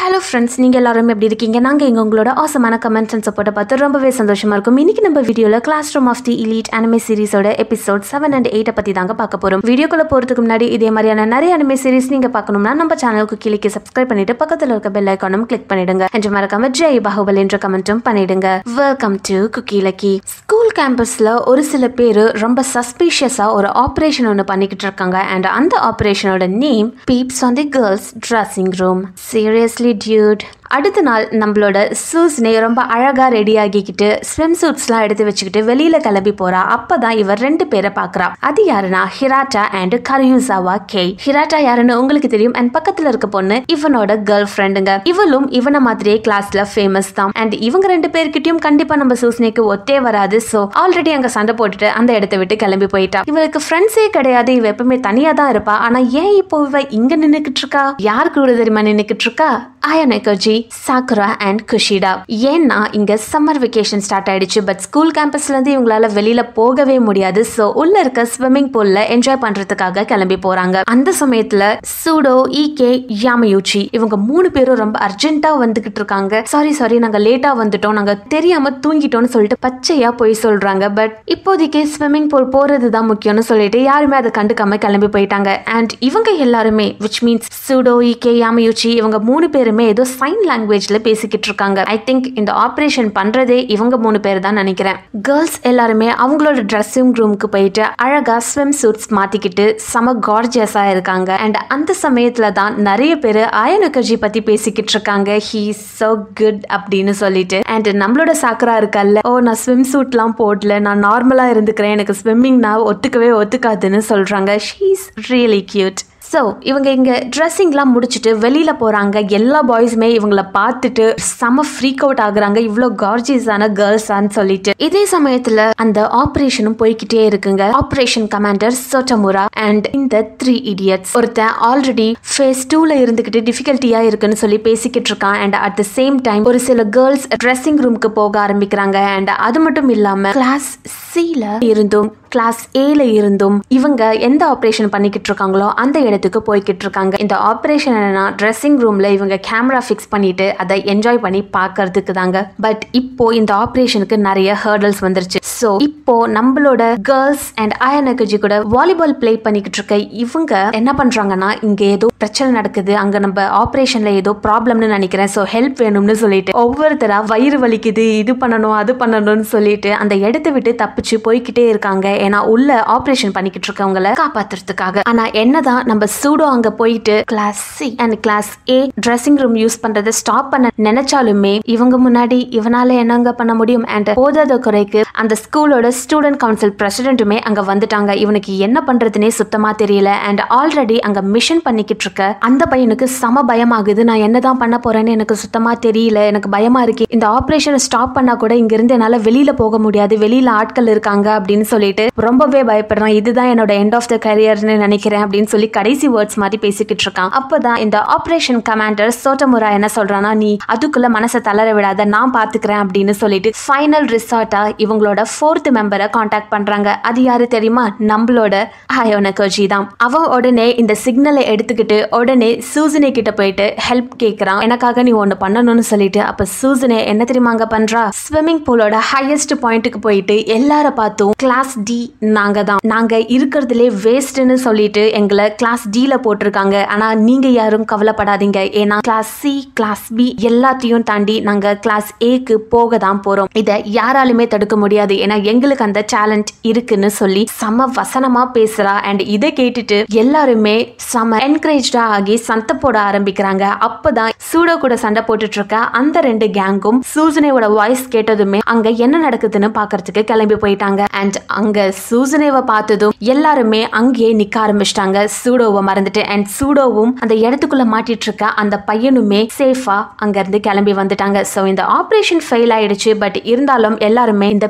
hello friends நீங்கள் எல்லாரும் எப்படி இருக்கீங்க நாங்கள் இங்கே உங்களோட ஆசமான கமெண்ட்ஸ் அண்ட் சப்போர்ட்டை பார்த்து ரொம்பவே சந்தோஷமாக இருக்கும் இன்னைக்கு நம்ம வீடியோவில் classroom of the elite anime சீரிஸோட எபிசோட் செவன் அண்ட் எயிட்டை பற்றி தாங்க பார்க்க போகிறோம் வீடியோக்குள்ளே போகிறதுக்கு முன்னாடி இதே மாதிரியான நிறைய அனிமே சீரிஸ் நீங்கள் பார்க்கணும்னா நம்ம சேனலுக்கு கீழே சப்ஸ்கிரைப் பண்ணிட்டு பக்கத்தில் இருக்க பெல் ஐக்கானும் கிளிக் பண்ணிடுங்க என்று மறக்காம ஜெய் பாகுபல் என்ற கமெண்ட்டும் பண்ணிடுங்க வெல்கம் டு குக்கி லக்கி ஸ்கூல் கேம்பஸில் ஒரு சில பேர் ரொம்ப சஸ்பீஷியஸாக ஒரு ஆப்ரேஷன் ஒன்று பண்ணிக்கிட்டு இருக்காங்க அண்ட் அந்த ஆப்ரேஷனோட name peeps on the girls dressing room seriously dude அடுத்த நாள் நம்மளோட சூஸ்னே ரொம்ப அழகாக ரெடி ஆகிக்கிட்டு ஸ்விம் சூட்ஸ்லாம் எடுத்து வச்சுக்கிட்டு வெளியில் கிளம்பி போறா அப்பதான் இவர் ரெண்டு பேரை பார்க்குறா அது யாருன்னா ஹிராட்டா அண்ட் கரியூசாவா கே ஹிராட்டா யாருன்னு உங்களுக்கு தெரியும் அண்ட் பக்கத்தில் இருக்க பொண்ணு இவனோட கேர்ள் ஃப்ரெண்டுங்க இவளும் இவனை மாதிரியே கிளாஸ்ல ஃபேமஸ் தான் அண்ட் இவங்க ரெண்டு பேர்கிட்டயும் கண்டிப்பா நம்ம சூஸ்னேக்கு ஒத்தே வராது ஸோ ஆல்ரெடி அங்க சண்டை போட்டுட்டு அந்த இடத்த விட்டு கிளம்பி போயிட்டா இவளுக்கு ஃப்ரெண்ட்ஸே கிடையாது இவ எப்பவுமே தனியா தான் இருப்பா ஆனா ஏன் இப்போ இவ இங்க நின்னுக்கிட்டு இருக்கா யார் கூட தெரியுமா நின்னுக்கிட்டு இருக்கா ஆயனகோஜி சாக்குரா அண்ட் குஷிடா ஏன்னா இங்க சம்மர் வெக்கேஷன் ஸ்டார்ட் ஆயிடுச்சு பட் ஸ்கூல் கேம்பஸ்ல இருந்து இவங்களால வெளியில போகவே முடியாது ஸோ உள்ள இருக்க ஸ்விம்மிங் பூல்ல என்ஜாய் பண்றதுக்காக கிளம்பி போறாங்க அந்த சமயத்துல சூடோ ஈகே யாமயூச்சி இவங்க மூணு பேரும் ரொம்ப அர்ஜென்ட்டா வந்துகிட்டு இருக்காங்க சாரி சாரி நாங்க லேட்டா வந்துட்டோம் நாங்க தெரியாம தூங்கிட்டோம்னு சொல்லிட்டு பச்சையா போய் சொல்றாங்க பட் இப்போதைக்கு ஸ்விம்மிங் பூல் போறது தான் முக்கியம்னு சொல்லிட்டு யாருமே அதை கண்டுக்காம கிளம்பி போயிட்டாங்க அண்ட் இவங்க எல்லாருமே which means Sudo Ike Yamauchi இவங்க மூணு பேருமே ஏதோ சைன் லாங்குவேஜ்ல பேசிக்கிட்டு இருக்காங்க ஐ திங்க் இந்த ஆப்ரேஷன் பண்றதே இவங்க மூணு பேர் தான் நினைக்கிறேன் கேர்ள்ஸ் எல்லாருமே அவங்களோட ட்ரெஸ்ஸிங் ரூமுக்கு போயிட்டு அழகா ஸ்விம் சூட்ஸ் மாத்திக்கிட்டு செம கார்ஜியஸா இருக்காங்க அண்ட் அந்த சமயத்துல தான் நிறைய பேர் ஆயனகர்ஜி பத்தி பேசிக்கிட்டு இருக்காங்க ஹீ so குட் அப்படின்னு சொல்லிட்டு அண்ட் நம்மளோட சாக்கரா இருக்கல்ல ஓ நான் ஸ்விம் சூட்லாம் போடல நான் நார்மலா இருந்துக்கிறேன் எனக்கு ஸ்விம்மிங்னா ஒத்துக்கவே ஒத்துக்காதுன்னு சொல்றாங்க ஷீஸ் ரியலி கியூட் ஸோ இவங்க இங்கே ட்ரெஸ்ஸிங்லாம் முடிச்சுட்டு வெளியில் போகிறாங்க எல்லா பாய்ஸுமே இவங்கள பார்த்துட்டு செம ஃப்ரீக் அவுட் ஆகுறாங்க இவ்வளோ கார்ஜியஸான கேர்ள்ஸான்னு சொல்லிட்டு இதே சமயத்தில் அந்த ஆப்ரேஷனும் போய்கிட்டே இருக்குங்க ஆப்ரேஷன் கமாண்டர் சோட்டமுரா அண்ட் இந்த த்ரீ இடியட்ஸ் ஒருத்தன் ஆல்ரெடி ஃபேஸ் டூவில் இருந்துக்கிட்டு டிஃபிகல்ட்டியாக இருக்குன்னு சொல்லி பேசிக்கிட்டு இருக்கான் and at the same time ஒரு சில கேர்ள்ஸ் ட்ரெஸ்ஸிங் ரூமுக்கு போக ஆரம்பிக்கிறாங்க அண்ட் அது மட்டும் இல்லாமல் கிளாஸ் சில இருந்தும் கிளாஸ் ஏல இருந்தும் இவங்க எந்த ஆப்ரேஷன் பண்ணிக்கிட்டு இருக்காங்களோ அந்த இடத்துக்கு போய்கிட்டு இருக்காங்க இந்த ஆப்ரேஷன் என்னன்னா ட்ரெஸ்ஸிங் ரூம்ல இவங்க கேமரா ஃபிக்ஸ் பண்ணிட்டு அதை என்ஜாய் பண்ணி பார்க்கறதுக்கு தாங்க பட் இப்போ இந்த ஆப்ரேஷனுக்கு நிறைய ஹேர்டல்ஸ் வந்துருச்சு ஸோ இப்போ நம்மளோட கேர்ள்ஸ் அண்ட் ஆயனகஜி கூட வாலிபால் ப்ளே பண்ணிக்கிட்டு இருக்க இவங்க என்ன பண்றாங்கன்னா இங்க ஏதோ பிரச்சனை நடக்குது அங்க நம்ம ஆப்ரேஷன்ல ஏதோ ப்ராப்ளம்னு நினைக்கிறேன் ஸோ ஹெல்ப் வேணும்னு சொல்லிட்டு ஒவ்வொருத்தரா வயிறு வலிக்குது இது பண்ணணும் அது பண்ணணும்னு சொல்லிட்டு அந்த இடத்த விட்டு தப்பிச்சு போய்கிட்டே இருக்காங்க ஏன்னா உள்ள ஆப்ரேஷன் பண்ணிக்கிட்டு இருக்கவங்கள காப்பாத்துறதுக்காக ஆனா என்னதான் நம்ம சூடோ அங்க போயிட்டு class C and class A dressing room use பண்றதை ஸ்டாப் பண்ண நினைச்சாலுமே இவங்க முன்னாடி இவனால என்னங்க பண்ண முடியும் அண்ட் போதாத குறைக்கு அந்த ஸ்கூலோட ஸ்டூடெண்ட் கவுன்சில் பிரசிடென்ட்டுமே அங்க வந்துட்டாங்க இவனுக்கு என்ன பண்றதுனே சுத்தமா தெரியல அண்ட் ஆல்ரெடி அங்க மிஷன் பண்ணிக்கிட்டு இருக்க அந்த பையனுக்கு சம பயமாகுது நான் என்னதான் பண்ண போறேன்னு எனக்கு சுத்தமா தெரியல எனக்கு பயமா இருக்கு இந்த ஆப்ரேஷனை ஸ்டாப் பண்ணா கூட இங்க இருந்து என்னால வெளியில போக முடியாது வெளியில ஆட்கள் இருக்காங்க அப்படின்னு சொல்லிட்டு ரொம்பவே பயப்படுறான் இதுதான் என்னோட எண்ட் ஆஃப் த கரியர்னு நினைக்கிறேன் அப்படின்னு சொல்லி கடைசி வேர்ட்ஸ் மாதிரி பேசிக்கிட்டு இருக்கான் அப்பதான் இந்த ஆப்ரேஷன் கமாண்டர் சோட்டமுரா என்ன சொல்றானா நீ அதுக்குள்ள மனசை தளர விடாத நான் பாத்துக்கிறேன் அப்படின்னு சொல்லிட்டு ஃபைனல் ரிசார்ட்டா இவங்களோட ஃபோர்த் மெம்பரை காண்டாக்ட் பண்றாங்க அது யாரு தெரியுமா நம்மளோட ஹயோனகோஜி தான் அவன் உடனே இந்த சிக்னலை எடுத்துக்கிட்டு உடனே சூசனே கிட்ட போயிட்டு ஹெல்ப் கேட்கறான் எனக்காக நீ ஒன்னு பண்ணணும்னு சொல்லிட்டு அப்ப சூசனே என்ன தெரியுமாங்க பண்றா ஸ்விம்மிங் பூலோட ஹையஸ்ட் பாயிண்ட்டுக்கு போயிட்டு எல்லார பார்த்தும் கிளாஸ் டி நாங்க தான் நாங்க இருக்கிறதுலே வேஸ்ட்னு சொல்லிட்டு எங்களை கிளாஸ் டில போட்டிருக்காங்க ஆனா நீங்க யாரும் கவலைப்படாதீங்க ஏன்னா கிளாஸ் சி கிளாஸ் பி எல்லாத்தையும் தாண்டி நாங்க கிளாஸ் ஏக்கு போக தான் போறோம் இதை யாராலுமே தடுக்க முடியாது ஏன்னா எங்களுக்கு அந்த டேலண்ட் இருக்குன்னு சொல்லி செம வசனமா பேசுறா அண்ட் இதை கேட்டுட்டு எல்லாருமே செம என்கரேஜா ஆகி சண்டை போட ஆரம்பிக்கிறாங்க அப்பதான் சூடோ கூட சண்டை போட்டுட்டு இருக்க அந்த ரெண்டு கேங்கும் சூசனேவோட வாய்ஸ் கேட்டதுமே அங்க என்ன நடக்குதுன்னு பாக்குறதுக்கு கிளம்பி போயிட்டாங்க அண்ட் அங்க சூசனேவை பார்த்ததும் எல்லாருமே அங்கேயே நிக்க ஆரம்பிச்சிட்டாங்க சூடோவை மறந்துட்டு அண்ட் சூடோவும் அந்த இடத்துக்குள்ள மாட்டிட்டு இருக்க அந்த பையனுமே சேஃபா அங்க இருந்து கிளம்பி வந்துட்டாங்க ஸோ இந்த ஆப்ரேஷன் ஃபெயில் ஆயிடுச்சு பட் இருந்தாலும் எல்லாருமே இந்த பெரிய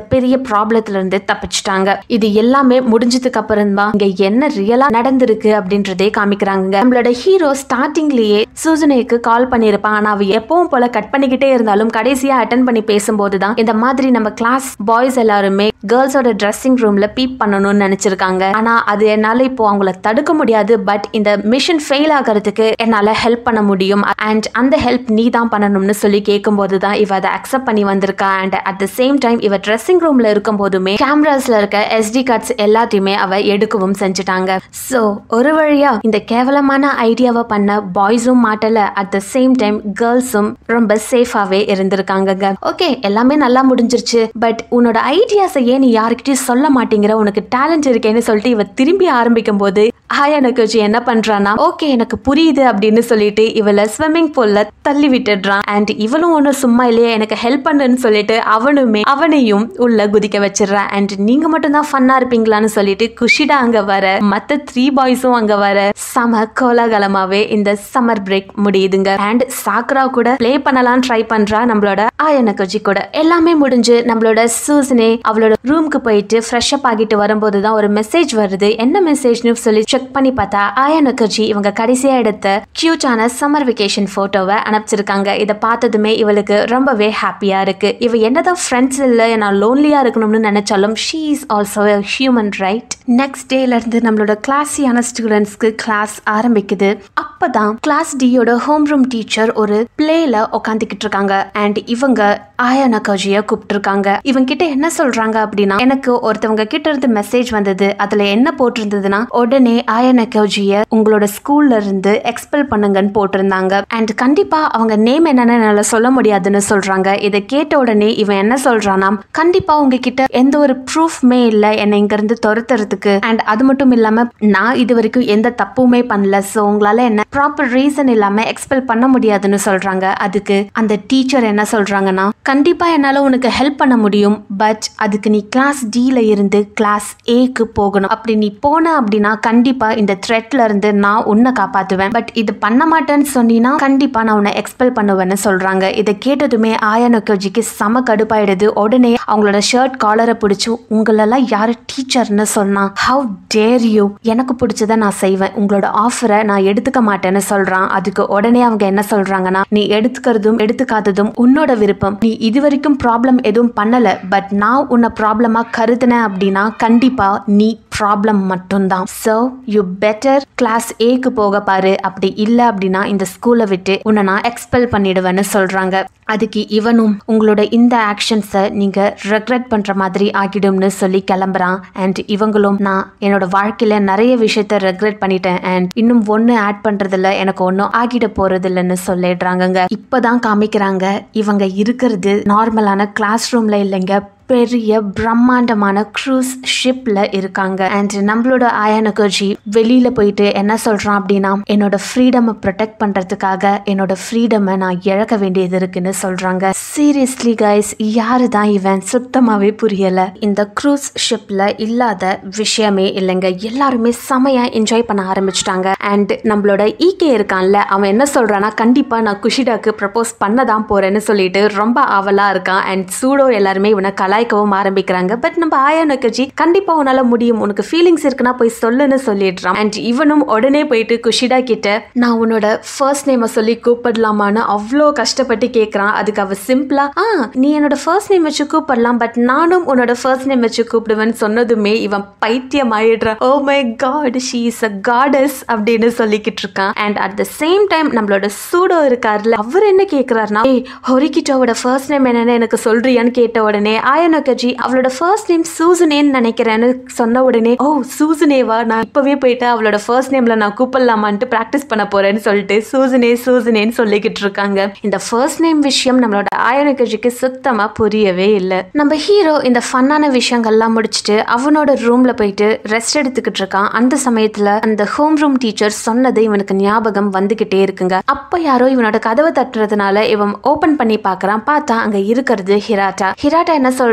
ப்ராப்ளத்துல இருந்து தப்பிச்சிட்டாங்க இது எல்லாமே முடிஞ்சதுக்கு அப்புறம் தான் இங்க என்ன ரியலா நடந்திருக்கு அப்படின்றதே காமிக்கிறாங்க நம்மளோட ஹீரோ ஸ்டார்டிங்லயே சூசனைக்கு கால் பண்ணியிருப்பான் ஆனா அவ எப்பவும் போல கட் பண்ணிக்கிட்டே இருந்தாலும் கடைசியா அட்டன் பண்ணி பேசும்போது தான் இந்த மாதிரி நம்ம கிளாஸ் பாய்ஸ் எல்லாருமே கேர்ள்ஸோட ட்ரெஸ்ஸிங் ரூம்ல பீப் பண்ணணும்னு நினைச்சிருக்காங்க ஆனா அது என்னால இப்போ அவங்கள தடுக்க முடியாது பட் இந்த மிஷன் ஃபெயில் ஆகிறதுக்கு என்னால ஹெல்ப் பண்ண முடியும் அண்ட் அந்த ஹெல்ப் நீ தான் பண்ணணும்னு சொல்லி கேட்கும்போது தான் இவ அதை அக்செப்ட் பண்ணி வந்திருக்கா and at the same time இவ ட்ரெஸ்ஸிங் ரூம்ல இருக்கும் போதுமே கேமராஸ்ல இருக்க எஸ்டி கார்ட்ஸ் எல்லாத்தையுமே அவ எடுக்கவும் செஞ்சுட்டாங்க ஸோ ஒரு வழியா இந்த கேவலமான ஐடியாவை பண்ண பாய்ஸும் மாட்டல அட் த சேம் டைம் கேர்ள்ஸும் ரொம்ப சேஃபாவே இருந்திருக்காங்க ஓகே எல்லாமே நல்லா முடிஞ்சிருச்சு பட் உன்னோட ஐடியாஸை ஏன் நீ யாருக்கிட்டையும் சொல்ல மாட்டேங்கிற உனக்கு டேலண்ட் இருக்கேன்னு சொல்லிட்டு இவ திரும்பி ஆரம்பிக்கும் போது ஹாய் எனக்கு என்ன பண்றானா ஓகே எனக்கு புரியுது அப்படின்னு சொல்லிட்டு இவளை ஸ்விம்மிங் பூல்ல தள்ளி விட்டுடுறான் அண்ட் இவளும் ஒன்றும் சும்மா இல்லையே எனக்கு ஹெல்ப் பண்ணுன்னு சொல்லிட்டு அவனுமே அவனையும் உள்ள குதிக்க வச்சிடுறான் அண்ட் நீங்க மட்டும் தான் ஃபன்னா இருப்பீங்களான்னு சொல்லிட்டு குஷிடா அங்க வர மத்த த்ரீ பாய்ஸும் அங்க வர சம கோலாகலமாவே இந்த சம்மர் பிரேக் முடியுதுங்க அண்ட் சாக்ரா கூட ப்ளே பண்ணலாம் ட்ரை பண்றா நம்மளோட ஆயனகஜி கூட எல்லாமே முடிஞ்சு நம்மளோட சூசனே அவளோட ரூம்க்கு போயிட்டு ஃப்ரெஷ் அப் ஆகிட்டு வரும்போது தான் ஒரு மெசேஜ் வருது என்ன மெசேஜ்னு சொல்லி செக் பண்ணி பார்த்தா ஆயா நக்கர்ஜி இவங்க கடைசியா எடுத்த கியூட்டான சம்மர் வெக்கேஷன் போட்டோவை அனுப்பிச்சிருக்காங்க இதை பார்த்ததுமே இவளுக்கு ரொம்பவே ஹாப்பியா இருக்கு இவ என்னதான் ஃப்ரெண்ட்ஸ் இல்லை நான் லோன்லியா இருக்கணும்னு நினைச்சாலும் she is also human right next டேல இருந்து நம்மளோட கிளாஸியான ஸ்டூடெண்ட்ஸ்க்கு கிளாஸ் ஆரம்பிக்குது அப்பதான் கிளாஸ் டியோட ஹோம் ரூம் டீச்சர் ஒரு பிளேல உட்காந்துக்கிட்டு இருக்காங்க அண்ட் இவங்க ஆயா நக்கர்ஜிய கூப்பிட்டுருக்காங்க இவங்க கிட்ட என்ன சொல்றாங்க அப்படின்னா எனக்கு ஒருத்தவங்க கிட்ட இருந்து மெசேஜ் வந்தது அதுல என்ன போட்டிருந்ததுன்னா உடனே ஆயா நக்கர்ஜிய உங்களோட ஸ்கூல்ல இருந்து எக்ஸ்பெல் பண்ணுங்கன்னு போட்டிருந்தாங்க அண்ட் கண்டிப்பா அவங்க நேம் என்னன்னு என்னால சொல்ல முடியாதுன்னு சொல்றாங்க இதை கேட்ட உடனே இவன் என்ன சொல்றானா கண்டிப்பா உங்ககிட்ட எந்த ஒரு ப்ரூஃப்மே இல்ல என்னை இங்க இருந்து துரத்துறதுக்கு அண்ட் அது மட்டும் இல்லாம நான் இது வரைக்கும் எந்த தப்புமே பண்ணல ஸோ உங்களால என்ன ப்ராப்பர் ரீசன் இல்லாம எக்ஸ்பெல் பண்ண முடியாதுன்னு சொல்றாங்க அதுக்கு அந்த டீச்சர் என்ன சொல்றாங்கன்னா கண்டிப்பா என்னால உனக்கு ஹெல்ப் பண்ண முடியும் பட் அதுக்கு நீ கிளாஸ் டில இருந்து கிளாஸ் ஏக்கு போகணும் அப்படி நீ போன அப்படின்னா கண்டிப்பா இந்த த்ரெட்ல இருந்து நான் உன்னை காப்பாத்துவேன் பட் இது பண்ண மாட்டேன்னு சொன்னீங்கன்னா கண்டிப்பா நான் உன்னை எக்ஸ்பெல் பண்ணுவேன்னு சொல்றாங்க இதை கேட்டதுமே ஆயா நொக்கோஜிக்கு செம கடுப்பாயிடுது உடனே அவங்களோட ஷர்ட் காலரை பிடிச்சி உங்களெல்லாம் யாரு டீச்சர்னு சொன்னா ஹவு டேர் யூ எனக்கு பிடிச்சதை நான் செய்வேன் உங்களோட ஆஃபரை நான் எடுத்துக்க மாட்டேன்னு சொல்றான் அதுக்கு உடனே அவங்க என்ன சொல்றாங்கன்னா நீ எடுத்துக்கிறதும் எடுத்துக்காததும் உன்னோட விருப்பம் நீ இது வரைக்கும் ப்ராப்ளம் எதுவும் பண்ணல பட் நான் உன்னை ப்ராப்ளமா கருதுனேன் அப்படின்னா கண்டிப்பா நீ ப்ராப்ளம் மட்டும்தான் ஸோ யூ பெட்டர் கிளாஸ் ஏக்கு போக பாரு அப்படி இல்லை அப்படின்னா இந்த ஸ்கூலை விட்டு உன்னை நான் எக்ஸ்பெல் பண்ணிடுவேன்னு சொல்றாங்க அதுக்கு இவனும் உங்களோட இந்த ஆக்ஷன்ஸை நீங்க ரெக்ரெட் பண்ற மாதிரி ஆகிடும்னு சொல்லி கிளம்புறான் அண்ட் இவங்களும் நான் என்னோட வாழ்க்கையில நிறைய விஷயத்த ரெக்ரெட் பண்ணிட்டேன் அண்ட் இன்னும் ஒன்று ஆட் பண்றதுல எனக்கு ஒன்றும் ஆகிட போறது இல்லைன்னு சொல்லிடுறாங்கங்க இப்பதான் காமிக்கிறாங்க இவங்க இருக்கிறது நார்மலான கிளாஸ் ரூம்ல இல்லைங்க பெரிய பிரம்மாண்டமான க்ரூஸ் ஷிப்ல இருக்காங்க அண்ட் நம்மளோட ஆயனகர்ஜி வெளியில போயிட்டு என்ன சொல்றான் அப்படின்னா என்னோட ஃப்ரீடமை ப்ரொடெக்ட் பண்றதுக்காக என்னோட ஃப்ரீடமை நான் இழக்க வேண்டியது இருக்குன்னு சொல்றாங்க சீரியஸ்லி கைஸ் யாரு தான் இவன் சுத்தமாவே புரியல இந்த க்ரூஸ் ஷிப்ல இல்லாத விஷயமே இல்லைங்க எல்லாருமே செமையா என்ஜாய் பண்ண ஆரம்பிச்சிட்டாங்க அண்ட் நம்மளோட ஈகே இருக்கான்ல அவன் என்ன சொல்றான்னா கண்டிப்பா நான் குஷிடாக்கு ப்ரப்போஸ் பண்ண தான் போறேன்னு சொல்லிட்டு ரொம்ப ஆவலா இருக்கான் அண்ட் சூடோ எல்லாருமே இவனை கலாய்க்கவும் ஆரம்பிக்கிறாங்க பட் நம்ம ஆயா நக்கர்ஜி கண்டிப்பா உன்னால முடியும் உனக்கு ஃபீலிங்ஸ் இருக்குன்னா போய் சொல்லுன்னு சொல்லிடுறான் அண்ட் இவனும் உடனே போயிட்டு குஷிடா கிட்ட நான் உன்னோட ஃபர்ஸ்ட் நேமை சொல்லி கூப்பிடலாமான்னு அவ்வளோ கஷ்டப்பட்டு கேட்குறான் அதுக்கு அவ சிம்பிளா ஆ நீ என்னோட ஃபர்ஸ்ட் நேம் வச்சு கூப்பிடலாம் பட் நானும் உன்னோட ஃபர்ஸ்ட் நேம் வச்சு கூப்பிடுவேன்னு சொன்னதுமே இவன் பைத்தியம் ஆயிடுறான் oh my god she is a goddess அப்படின்னு சொல்லிக்கிட்டு இருக்கான் and at the same time நம்மளோட சூடோ இருக்காருல்ல அவர் என்ன கேட்கிறாருன்னா ஏய் ஹொரிகிட்டோட ஃபர்ஸ்ட் நேம் என்னன்னு எனக்கு சொல்றியான்னு கேட்ட உடனே ஆயனகஜி அவளோட ஃபர்ஸ்ட் நேம் சூசனேன்னு நினைக்கிறேன்னு சொன்ன உடனே ஓ சூசனேவா நான் இப்பவே போயிட்டு அவளோட ஃபர்ஸ்ட் நேம்ல நான் கூப்பிடலாமான்ட்டு ப்ராக்டிஸ் பண்ண போறேன்னு சொல்லிட்டு சூசனே சூசனேன்னு சொல்லிக்கிட்டு இருக்காங்க இந்த ஃபர்ஸ்ட் நேம் விஷயம் நம்மளோட ஆயனகஜிக்கு சுத்தமா புரியவே இல்லை நம்ம ஹீரோ இந்த ஃபன்னான விஷயங்கள்லாம் முடிச்சுட்டு அவனோட ரூம்ல போயிட்டு ரெஸ்ட் எடுத்துக்கிட்டு இருக்கான் அந்த சமயத்துல அந்த ஹோம் ரூம் டீச்சர் சொன்னது இவனுக்கு ஞாபகம் வந்துகிட்டே இருக்குங்க அப்ப யாரோ இவனோட கதவை தட்டுறதுனால இவன் ஓபன் பண்ணி பார்க்கறான் பார்த்தா அங்க இருக்கிறது ஹிராட்டா ஹிராட்டா என்ன சொல்றான்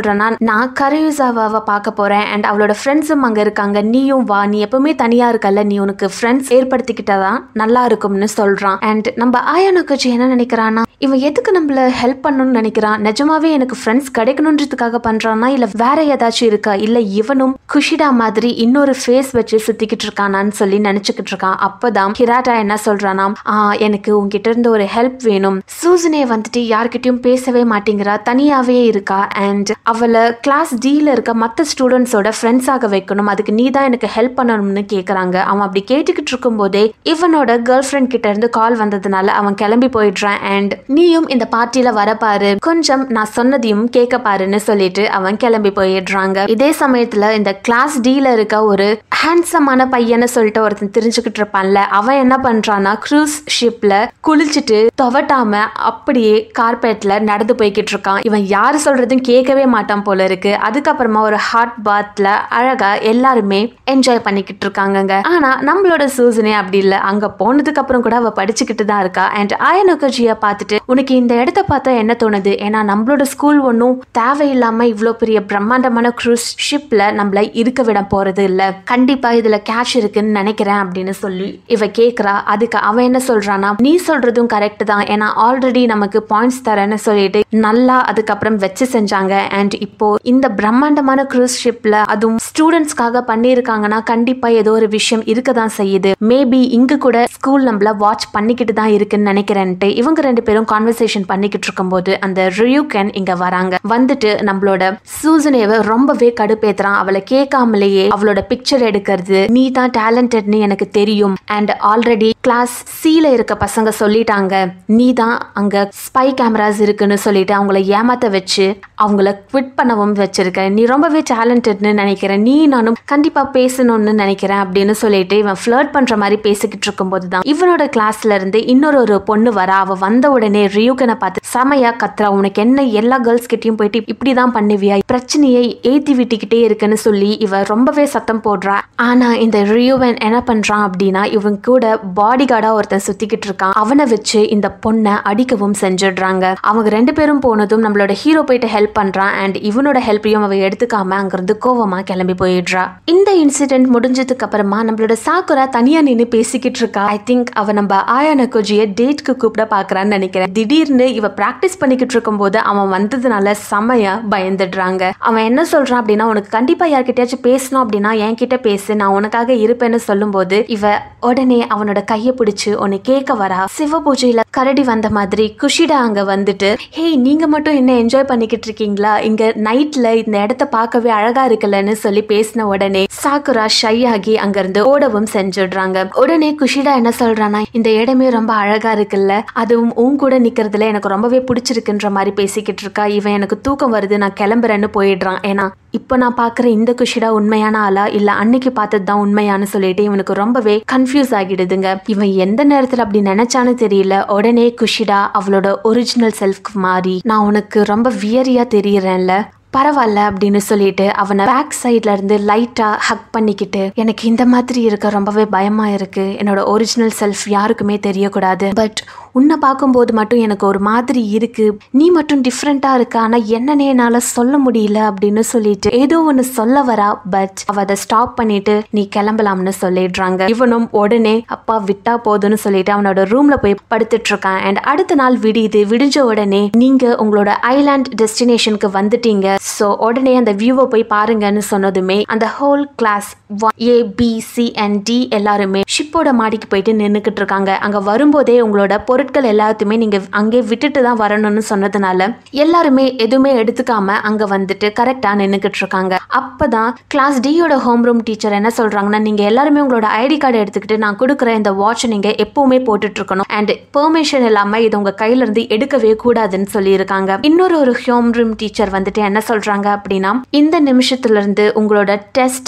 சொல்றேன்னா நான் கரையுசாவாவை பார்க்க போறேன் அண்ட் அவளோட ஃப்ரெண்ட்ஸும் அங்க இருக்காங்க நீயும் வா நீ எப்பவுமே தனியா இருக்கல்ல நீ உனக்கு ஃப்ரெண்ட்ஸ் ஏற்படுத்திக்கிட்டதான் நல்லா இருக்கும்னு சொல்றான் அண்ட் நம்ம ஆயானுக்கு என்ன நினைக்கிறான்னா இவன் எதுக்கு நம்மள ஹெல்ப் பண்ணணும்னு நினைக்கிறான் நிஜமாவே எனக்கு ஃப்ரெண்ட்ஸ் கிடைக்கணுன்றதுக்காக பண்றானா இல்ல வேற ஏதாச்சும் இருக்கா இல்ல இவனும் குஷிடா மாதிரி இன்னொரு ஃபேஸ் வச்சு சுத்திக்கிட்டு இருக்கானான்னு சொல்லி நினைச்சுக்கிட்டு இருக்கான் அப்பதான் ஹிராட்டா என்ன சொல்றானா ஆ எனக்கு உன்கிட்ட இருந்து ஒரு ஹெல்ப் வேணும் சூசனே வந்துட்டு யார்கிட்டயும் பேசவே மாட்டேங்கிறா தனியாவே இருக்கா அண்ட் அவளை கிளாஸ் டீல இருக்க மற்ற ஸ்டூடெண்ட்ஸோட ஃப்ரெண்ட்ஸாக வைக்கணும் அதுக்கு நீ தான் எனக்கு ஹெல்ப் பண்ணணும்னு கேக்குறாங்க அவன் அப்படி கேட்டுக்கிட்டு இருக்கும் போதே இவனோட கேர்ள் ஃப்ரெண்ட் கிட்ட இருந்து கால் வந்ததுனால அவன் கிளம்பி போயிடுறான் அண்ட் நீயும் இந்த பார்ட்டியில வரப்பாரு கொஞ்சம் நான் சொன்னதையும் கேட்க பாருன்னு சொல்லிட்டு அவன் கிளம்பி போயிடுறாங்க இதே சமயத்துல இந்த கிளாஸ் டீல இருக்க ஒரு ஹேண்ட்ஸமான பையனை சொல்லிட்டு ஒருத்தன் தெரிஞ்சுக்கிட்டு இருப்பான்ல அவன் என்ன பண்றான்னா க்ரூஸ் ஷிப்ல குளிச்சுட்டு துவட்டாம அப்படியே கார்பெட்ல நடந்து போய்கிட்டு இருக்கான் இவன் யாரு சொல்றதும் கேட்கவே மாட்டான் போல இருக்கு அதுக்கப்புறமா ஒரு ஹாட் பாத்ல அழகா எல்லாருமே என்ஜாய் பண்ணிக்கிட்டு இருக்காங்கங்க ஆனா நம்மளோட சூசனே அப்படி இல்ல அங்க போனதுக்கு அப்புறம் கூட அவ படிச்சுக்கிட்டு தான் இருக்கா அண்ட் ஆயனுக்கஜிய பார்த்துட்டு உனக்கு இந்த இடத்த பார்த்தா என்ன தோணுது ஏன்னா நம்மளோட ஸ்கூல் ஒன்றும் தேவையில்லாம இவ்வளோ பெரிய பிரம்மாண்டமான க்ரூஸ் ஷிப்ல நம்மள இருக்க விட போறது இல்ல கண்டிப்பா இதுல கேஷ் இருக்குன்னு நினைக்கிறேன் அப்படின்னு சொல்லி இவ கேக்குறா அதுக்கு அவன் என்ன சொல்றானா நீ சொல்றதும் கரெக்ட் தான் ஏன்னா ஆல்ரெடி நமக்கு பாயிண்ட்ஸ் தரேன்னு சொல்லிட்டு நல்லா அதுக்கப்புறம் வச்சு செஞ்சாங்க அண்ட் இப்போ இந்த பிரம்மாண்டமான க்ரூஸ் ஷிப்ல அதுவும் ஸ்டூடெண்ட்ஸ்க்காக பண்ணியிருக்காங்கன்னா கண்டிப்பா ஏதோ ஒரு விஷயம் இருக்க தான் செய்யுது மேபி இங்க கூட ஸ்கூல் நம்மள வாட்ச் பண்ணிக்கிட்டு தான் இருக்குன்னு நினைக்கிறேன்ட்டு இவங்க ரெண்டு பேரும் கான்வர்சேஷன் பண்ணிக்கிட்டு இருக்கும்போது அந்த ரியூகன் இங்க வராங்க வந்துட்டு நம்மளோட சூசனேவை ரொம்பவே கடுப்பேத்துறான் அவளை கேட்காமலேயே அவளோட பிக்சர் எடுக்கிறது நீ தான் டேலண்டட்னு எனக்கு தெரியும் அண்ட் ஆல்ரெடி கிளாஸ் சில இருக்க பசங்க சொல்லிட்டாங்க நீ தான் அங்க ஸ்பை கேமராஸ் இருக்குன்னு சொல்லிட்டு அவங்கள ஏமாத்த வச்சு அவங்கள குவிட் பண்ணவும் வச்சிருக்க நீ ரொம்பவே டேலண்டட்னு நினைக்கிறேன் நீ நானும் கண்டிப்பா பேசணும்னு நினைக்கிறேன் அப்படின்னு சொல்லிட்டு இவன் ஃபிளர்ட் பண்ற மாதிரி பேசிக்கிட்டு இருக்கும்போது தான் இவனோட கிளாஸ்ல இருந்து இன்னொரு ஒரு பொண்ணு வரா அவ வந்த உடனே ரியூகனை பார்த்து செமையா கத்துறா உனக்கு என்ன எல்லா கேர்ள்ஸ் கிட்டயும் போயிட்டு இப்படிதான் பண்ணுவியா பிரச்சனையை ஏத்தி விட்டுக்கிட்டே இருக்குன்னு சொல்லி இவ ரொம்பவே சத்தம் போடுறா ஆனா இந்த ரியூவன் என்ன பண்றான் அப்படின்னா இவன் கூட பாடி கார்டா ஒருத்தன் சுத்திக்கிட்டு இருக்கான் அவனை வச்சு இந்த பொண்ணை அடிக்கவும் செஞ்சிடுறாங்க அவங்க ரெண்டு பேரும் போனதும் நம்மளோட ஹீரோ போயிட்டு ஹெல்ப் பண்றான் அண்ட் இவனோட ஹெல்ப்பையும் அவ எடுத்துக்காம அங்கிருந்து கோவமா கிளம்பி போயிடுறா இந்த இன்சிடென்ட் முடிஞ்சதுக்கு அப்புறமா நம்மளோட சாக்குரா தனியா நின்று பேசிக்கிட்டு இருக்கா ஐ திங்க் அவ நம்ம ஆயா நக்கோஜிய டேட்க்கு கூப்பிட பாக்குறான்னு நினைக்கிறேன் திடீர்னு இவ பிராக்டிஸ் பண்ணிக்கிட்டு இருக்கும்போது அவன் வந்ததுனால செமையா பயந்துடுறாங்க அவன் என்ன சொல்றான் அப்படின்னா உனக்கு கண்டிப்பா யார்கிட்டயாச்சும் பேசணும் அப்படின்னா என்கிட்ட பேசு நான் உனக்காக இருப்பேன்னு சொல்லும்போது இவ உடனே அவனோட கையை பிடிச்சு உன்னை கேட்க வரா சிவ பூஜையில கரடி வந்த மாதிரி குஷிடா அங்க வந்துட்டு ஹேய் நீங்க மட்டும் என்ன என்ஜாய் பண்ணிக்கிட்டு இருக்கீங்களா இங்க நைட்ல இந்த இடத்த பார்க்கவே அழகா இருக்குல்லன்னு சொல்லி பேசின உடனே சாக்குரா ஷை ஆகி அங்க இருந்து ஓடவும் செஞ்சிடுறாங்க உடனே குஷிடா என்ன சொல்றானா இந்த இடமே ரொம்ப அழகா இருக்குல்ல அதுவும் உன் கூட நிக்கிறதுல எனக்கு ரொம்பவே பிடிச்சிருக்குன்ற மாதிரி பேசிக்கிட்டு இருக்கா இவன் எனக்கு தூக்கம் வருது நான் கிளம்புறேன்னு போயிடுறான் ஏன்னா இப்போ நான் பார்க்குற இந்த குஷிடா உண்மையான ஆளா இல்ல அன்னைக்கு பார்த்தது தான் உண்மையானு சொல்லிட்டு இவனுக்கு ரொம்பவே கன்ஃபியூஸ் ஆகிடுதுங்க இவன் எந்த நேரத்துல அப்படி நினைச்சான்னு தெரியல உடனே குஷிடா அவளோட ஒரிஜினல் செல்ஃப்க்கு மாறி நான் உனக்கு ரொம்ப வியரியா தெரியறேன்ல பரவாயில்ல அப்படின்னு சொல்லிட்டு அவனை பேக் சைட்ல இருந்து லைட்டா ஹக் பண்ணிக்கிட்டு எனக்கு இந்த மாதிரி இருக்க ரொம்பவே பயமா இருக்கு என்னோட ஒரிஜினல் செல்ஃப் யாருக்குமே தெரியக்கூடாது பட் உன்னை பார்க்கும்போது மட்டும் எனக்கு ஒரு மாதிரி இருக்கு நீ மட்டும் டிஃப்ரெண்டா இருக்க ஆனா என்னன்னே என்னால சொல்ல முடியல அப்படின்னு சொல்லிட்டு ஏதோ ஒன்று சொல்ல வரா பட் அவ அதை ஸ்டாப் பண்ணிட்டு நீ கிளம்பலாம்னு சொல்லிடுறாங்க இவனும் உடனே அப்பா விட்டா போதும்னு சொல்லிட்டு அவனோட ரூம்ல போய் படுத்துட்டு இருக்கான் அண்ட் அடுத்த நாள் விடியுது விடிஞ்ச உடனே நீங்க உங்களோட ஐலாண்ட் டெஸ்டினேஷனுக்கு வந்துட்டீங்க ஸோ உடனே அந்த வியூவை போய் பாருங்கன்னு சொன்னதுமே அந்த whole class A B C and D எல்லாருமே ஷிப்போட மாடிக்கு போயிட்டு நின்றுக்கிட்டு இருக்காங்க அங்க வரும்போதே உங்களோட பொருட்கள் எல்லாத்தையுமே நீங்க அங்கே விட்டுட்டு தான் வரணும்னு சொன்னதுனால எல்லாருமே எதுவுமே எடுத்துக்காம அங்க வந்துட்டு கரெக்டா நின்றுக்கிட்டு இருக்காங்க அப்பதான் கிளாஸ் டியோட ஹோம் ரூம் டீச்சர் என்ன சொல்றாங்கன்னா நீங்க எல்லாருமே உங்களோட ஐடி கார்டு எடுத்துக்கிட்டு நான் கொடுக்குற இந்த வாட்ச் நீங்க எப்பவுமே போட்டுட்டு இருக்கணும் அண்ட் பெர்மிஷன் இல்லாம இது உங்க கையில இருந்து எடுக்கவே கூடாதுன்னு சொல்லியிருக்காங்க இன்னொரு ஒரு ஹோம் ரூம் டீச்சர் வந்துட்டு என்ன சொல்றாங்க அப்படின்னா இந்த நிமிஷத்துல இருந்து உங்களோட டெஸ்ட்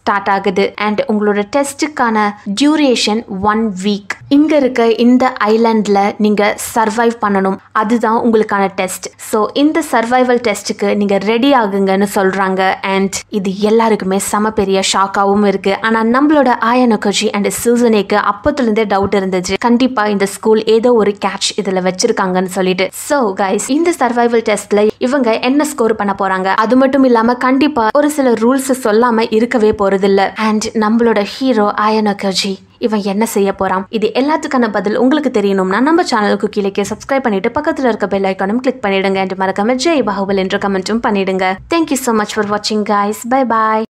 ஸ்டார்ட் ஆகுது அண்ட் உங்களோட டெஸ்ட்டுக்கான டியூரேஷன் ஒன் வீக் இங்க இருக்க இந்த ஐலாண்ட்ல நீங்க சர்வைவ் பண்ணணும் அதுதான் உங்களுக்கான டெஸ்ட் ஸோ இந்த சர்வைவல் டெஸ்ட்டுக்கு நீங்க ரெடி ஆகுங்கன்னு சொல்றாங்க அண்ட் இது எல்லாருக்குமே செம பெரிய ஷாக்காவும் இருக்கு ஆனா நம்மளோட ஆயனகோஜி அண்ட் சூசனேக்கு அப்பத்துல இருந்தே டவுட் இருந்துச்சு கண்டிப்பா இந்த ஸ்கூல் ஏதோ ஒரு கேட்ச் இதுல வச்சிருக்காங்கன்னு சொல்லிட்டு ஸோ கைஸ் இந்த சர்வைவல் டெஸ்ட்ல இவங்க என்ன ஸ்கோர் பண்ண போறாங்க அது மட்டும் இல்லாம கண்டிப்பா ஒரு சில ரூல்ஸ் சொல்லாம இருக்கவே போறதில்ல அண்ட் நம்மளோட ஹீரோ ஆயனகோஜி இவன் என்ன செய்ய போறான் இது எல்லாத்துக்கான பதில் உங்களுக்கு தெரியணும்னா நம்ம சேனலுக்கு கீழே சப்ஸ்கிரைப் பண்ணிட்டு பக்கத்துல இருக்க பெல் ஐக்கானும் கிளிக் பண்ணிடுங்க என்று மறக்காம ஜெய் பாகுபல் என்ற கமெண்ட்டும் பண்ணிடுங்க தேங்க்யூ so மச் ஃபார் வாட்சிங் guys பை பாய்